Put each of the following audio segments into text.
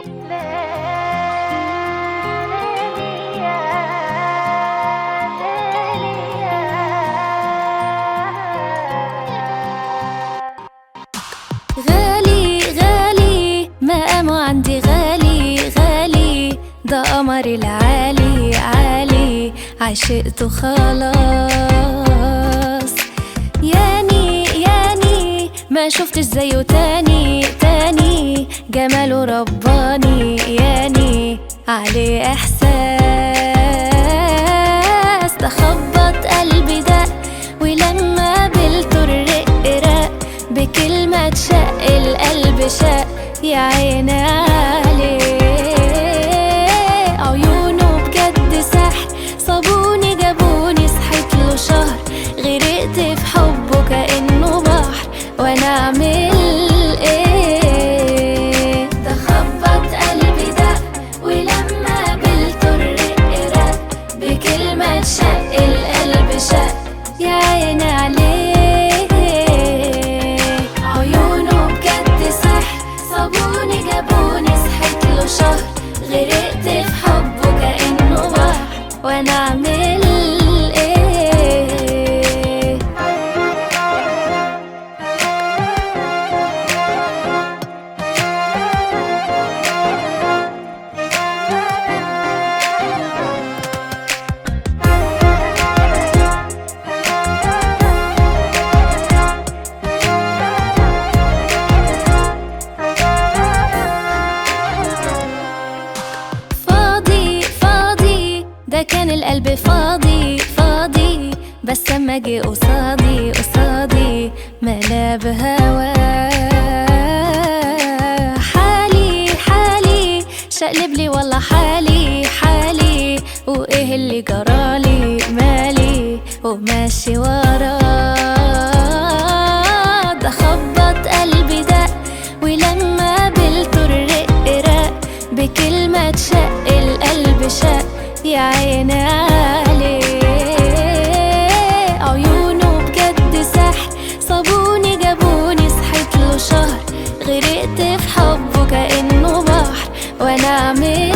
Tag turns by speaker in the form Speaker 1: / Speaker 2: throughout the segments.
Speaker 1: غالي غالي مقامه عندي غالي غالي ده قمر العالي عالي عشقته خلاص ياني ياني ما شفتش زيه تاني تاني جماله رباني ياني عليه احساس ده خبط قلبي دق ولما قابلته الرق رق بكلمة تشق القلب شق يا عيني عليه عيونه بجد سحر صابوني جابوني صحيت له شهر غرقت في حبه كأنه بحر وانا اعمل ايه ده خبط قلبي دق ولما قابلته الرق رق بكلمة تشق القلب شق يا عيني عليه عيونه بجد سحر صابوني جابوني صحيت له شهر غرقت في حبه كأنه بحر وانا اعمل ايه فاضي فاضي ده كان القلب فاضي فاضي بس اما جه قصادي قصادي ملا بهواه حالي حالي شقلب لي والله حالي حالي وايه اللي جرالي مالي وماشي وراه ده خبط قلبي دق ولما قابلته الرق رق بكلمة تشق القلب شق يا عيني عليه عيونه بجد سحر صابوني جابوني صحيت له شهر غرقت في حبه كأنه بحر وانا اعمل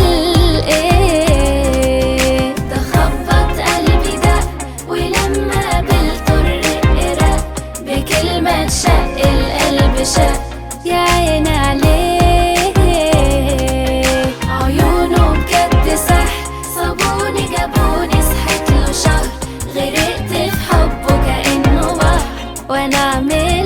Speaker 1: ايه ده خبط قلبي دق ولما قابلته الرق رق بكلمة تشق القلب شق يا عيني عليه عيونه بجد سحر صابوني جابوني صحيت له شهر غرقت في حبه كأنه بحر وانا اعمل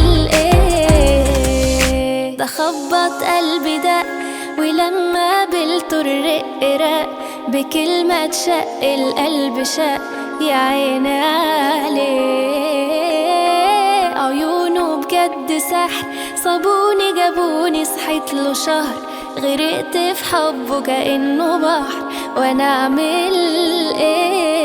Speaker 1: ايه ده خبط قلبي دق ولما قابلته الرق رق بكلمة تشق القلب شق يا عيني عليه عيونه بجد سحر صابوني جابوني صحيت له شهر غرقت في حبه كأنه بحر وانا اعمل ايه